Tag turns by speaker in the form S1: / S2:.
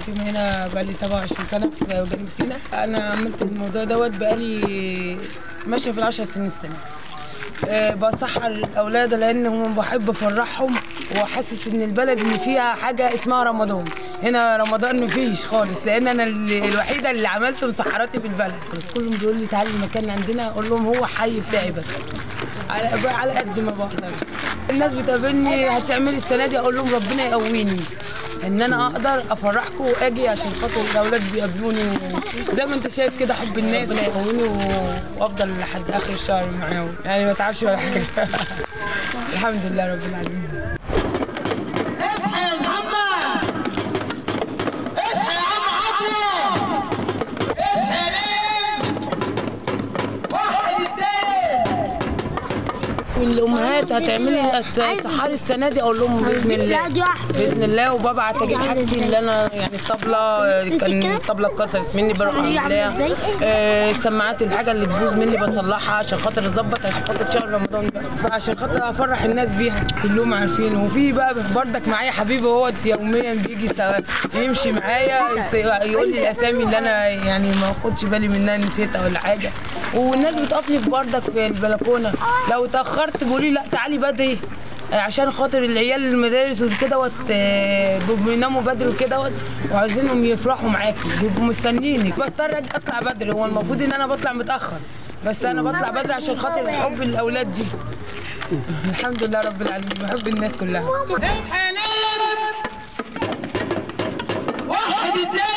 S1: مقيمه هنا بقالي 27 سنه في جنوب سيناء انا عملت الموضوع دوت بقالي ماشيه في العشر سنين السنه دي آه، بسحر الاولاد لان هم بحب افرحهم واحسس ان البلد ان فيها حاجه اسمها رمضان هنا رمضان مفيش خالص لان انا ال- الوحيده اللي عملت مسحراتي في البلد بس كلهم بيقول لي تعالي المكان عندنا اقول لهم هو حي بتاعي بس على على قد ما بقدر الناس بتقابلني هتعملي السنه دي اقول لهم ربنا يقويني ان انا اقدر افرحكم واجي عشان خاطر الاولاد بيقابلوني وزي ما انت شايف كده حب الناس ربنا يقويني و- وافضل لحد اخر الشهر معاهم يعني ما تعبش ولا حاجه الحمد لله رب العالمين
S2: اصحى يا محمد اصحى يا عم عطله اصحى نام واحد التاني
S1: والامهات هتعملي سحار السنه دي اقول لهم باذن الله باذن الله وببعت اجيب حاجتي اللي انا يعني الطبله كان الطبله اتكسرت مني بروح اعملها آه، السماعات الحاجه اللي تبوظ مني بصلحها عشان خاطر اظبط عشان خاطر شهر رمضان بقى فعشان خاطر افرح الناس بيها كلهم عارفين وفي بقى بردك معايا حبيبي هو يوميا بيجي يست- يمشي معايا يس- يقول لي الاسامي اللي انا يعني ما اخدش بالي منها نسيتها ولا حاجه والناس بتقفني في بردك في البلكونه لو اتاخرت بيقولوا لي لا تعالي بدري عشان خاطر العيال المدارس وكده وت... بيبقوا بيناموا بدري وكده وت... وعايزينهم يفرحوا معاكي بيبقوا مستنيينك بضطر أجي اطلع بدري هو المفروض ان انا بطلع متاخر بس انا بطلع بدري عشان خاطر حب الاولاد دي الحمد لله رب العالمين بحب الناس كلها
S2: اصحى يا نام واحد التاني